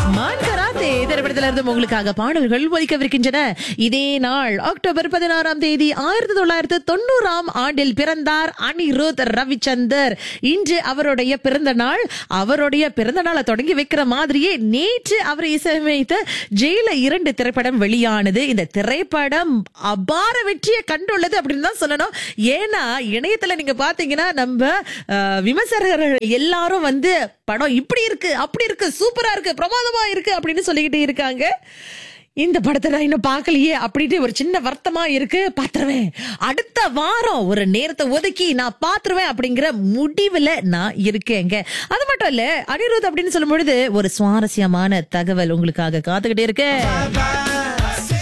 மான் கராத்தே திரைப்படத்திலிருந்து உங்களுக்காக பாடல்கள் ஒலிக்கவிருக்கின்றன இதே நாள் அக்டோபர் பதினாறாம் தேதி ஆயிரத்தி தொள்ளாயிரத்து தொண்ணூறாம் ஆண்டில் பிறந்தார் அனிருத் ரவிச்சந்தர் இன்று அவருடைய பிறந்த நாள் அவருடைய பிறந்த நாளை தொடங்கி வைக்கிற மாதிரியே நேற்று அவர் இசையமைத்த ஜெயில இரண்டு திரைப்படம் வெளியானது இந்த திரைப்படம் அபார வெற்றியை கண்டுள்ளது அப்படின்னு தான் சொல்லணும் ஏன்னா இணையத்துல நீங்க பாத்தீங்கன்னா நம்ம அஹ், விமர்சகர்கள் எல்லாரும் வந்து படம் இப்படி இருக்கு அப்படி இருக்கு சூப்பரா இருக்கு பிரமாதமா இருக்கு அப்படின்னு சொல்லிக்கிட்டு இருக்காங்க இந்த படத்தை நான் இன்னும் பார்க்கலையே அப்படின்ட்டு ஒரு சின்ன வருத்தமா இருக்கு பாத்துருவேன் அடுத்த வாரம் ஒரு நேரத்தை ஒதுக்கி நான் பாத்துருவேன் அப்படிங்கிற முடிவுல நான் இருக்கேங்க அது மட்டும் இல்ல அனிருத் அப்படின்னு சொல்லும் பொழுது ஒரு சுவாரஸ்யமான தகவல் உங்களுக்காக காத்துக்கிட்டே இருக்கேன்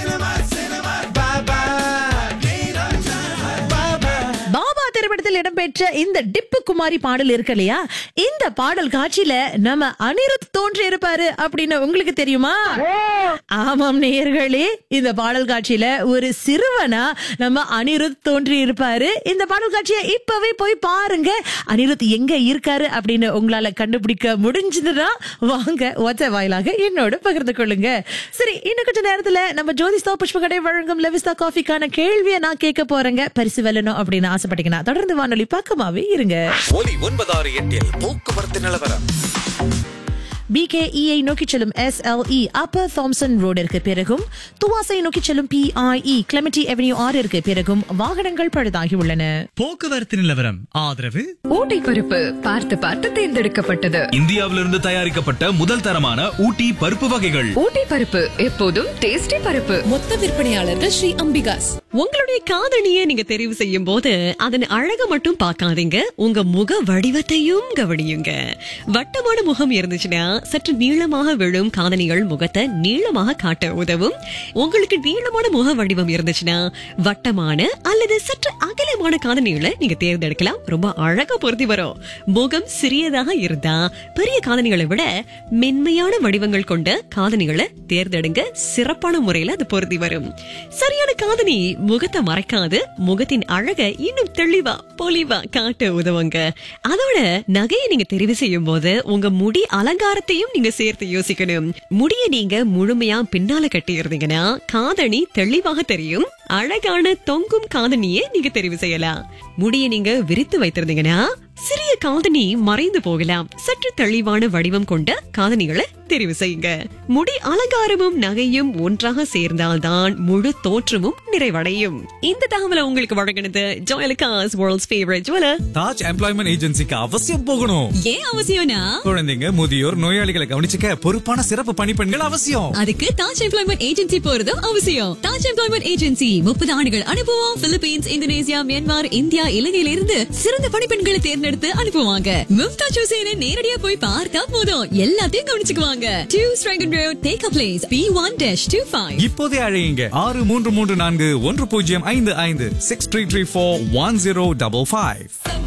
பாபா திரைப்படத்தில் இடம்பெற்ற இந்த டிப்பு குமாரி பாடல் இருக்கு இல்லையா இந்த பாடல் காட்சியில நம்ம அனிருத் தோன்றி இருப்பாரு அப்படின்னு உங்களுக்கு தெரியுமா ஆமாம் நேயர்களே இந்த பாடல் காட்சியில ஒரு சிறுவனா நம்ம அனிருத் தோன்றி இருப்பாரு இந்த பாடல் காட்சியை இப்பவே போய் பாருங்க அனிருத் எங்க இருக்காரு அப்படின்னு உங்களால கண்டுபிடிக்க முடிஞ்சதுன்னா வாங்க ஒத்த வாயிலாக என்னோட பகிர்ந்து கொள்ளுங்க சரி இன்னும் கொஞ்ச நேரத்துல நம்ம ஜோதிஸ்தா புஷ்பகடை வழங்கும் லெவிஸ்தா காஃபிக்கான கேள்வியை நான் கேட்க போறேங்க பரிசு வெல்லணும் அப்படின்னு ஆசைப்பட்டீங்கன்னா தொடர்ந்து வானொலி பக்கமாவே இருங்க ஒலி ஒன்பதாறு எட்டில் போக்குவரத்து நிலவரம் பிகேஇஐ நோக்கி செல்லும் எஸ்எல்இ அப்பர் தாம்சன் ரோடிற்கு பிறகும் துவாசை நோக்கி செல்லும் பிஐஇ கிளமெட்டி அவென்யூ ஆறிற்கு பிறகும் வாகனங்கள் பழுதாகி உள்ளன போக்குவரத்து நிலவரம் ஆதரவு ஊட்டி பருப்பு பார்த்து பார்த்து தேர்ந்தெடுக்கப்பட்டது இந்தியாவிலிருந்து தயாரிக்கப்பட்ட முதல் தரமான ஊட்டி பருப்பு வகைகள் ஊட்டி பருப்பு எப்போதும் டேஸ்டி பருப்பு மொத்த விற்பனையாளர்கள் ஸ்ரீ அம்பிகாஸ் உங்களுடைய காதணியை நீங்க தெரிவு செய்யும் போது அதன் அழக மட்டும் பார்க்காதீங்க உங்க முக வடிவத்தையும் கவனியுங்க வட்டமான முகம் இருந்துச்சுன்னா சற்று நீளமாக விழும் காதணிகள் முகத்தை நீளமாக காட்ட உதவும் உங்களுக்கு நீளமான முக வடிவம் இருந்துச்சுன்னா வட்டமான அல்லது சற்று அகலமான காதணிகளை நீங்க தேர்ந்தெடுக்கலாம் ரொம்ப அழகா பொருத்தி வரும் முகம் சிறியதாக இருந்தா பெரிய காதணிகளை விட மென்மையான வடிவங்கள் கொண்ட காதணிகளை தேர்ந்தெடுங்க சிறப்பான முறையில அது பொருத்தி வரும் சரியான காதணி முகத்தை மறைக்காது முகத்தின் அழக இன்னும் தெளிவா பொலிவா காட்ட உதவுங்க அதோட நகையை நீங்க தெரிவு செய்யும் போது உங்க முடி அலங்காரத்தையும் நீங்க சேர்த்து யோசிக்கணும் முடிய நீங்க முழுமையா பின்னால கட்டி இருந்தீங்கன்னா காதணி தெளிவாக தெரியும் அழகான தொங்கும் காதணியை நீங்க தெரிவு செய்யலாம் முடிய நீங்க விரித்து வைத்திருந்தீங்கன்னா சிறிய காதணி மறைந்து போகலாம் சற்று தெளிவான வடிவம் கொண்ட காதணிகளை தெரிவு செய்யுங்க முடி அலங்காரமும் நகையும் ஒன்றாக சேர்ந்தால்தான் முழு தோற்றமும் நிறைவடையும் இந்த தகவலை உங்களுக்கு வழங்கினது Joyalukkas world's favourite jeweller Taj employment ஏஜென்சிக்கு அவசியம் போகணும் ஏன் அவசியம்னா குழந்தைங்க முதியோர் நோயாளிகளை கவனிச்சுக்க பொறுப்பான சிறப்பு பணிப்பெண்கள் அவசியம் அதுக்கு தாஜ் எம்ப்ளாய்மெண்ட் ஏஜென்சி போறதும் அவசியம் தாஜ் எம்ப்ளாய்மெண்ட் ஏஜென்சி முப்பது ஆண்டுகள் அனுபவம் பிலிப்பீன்ஸ் இந்தோனேசியா மியான்மர் இந்தியா இலங்கையில இருந்து சிறந்த பணிப்பெண்களை தேர்ந்தெடுத்து அனுப்புவாங்க மும்தாஜ் ஹுசேனை நேரடியா போய் பார்த்தா போதும் எல்லாத்தையும் கவனிச்சுக்குவாங்க to Strahans road take a place B one dash two five இப்போதே அழையுங்க ஆறு மூன்று மூன்று நான்கு ஒன்று பூஜ்ஜியம் ஐந்து ஐந்து six three three four one zero double five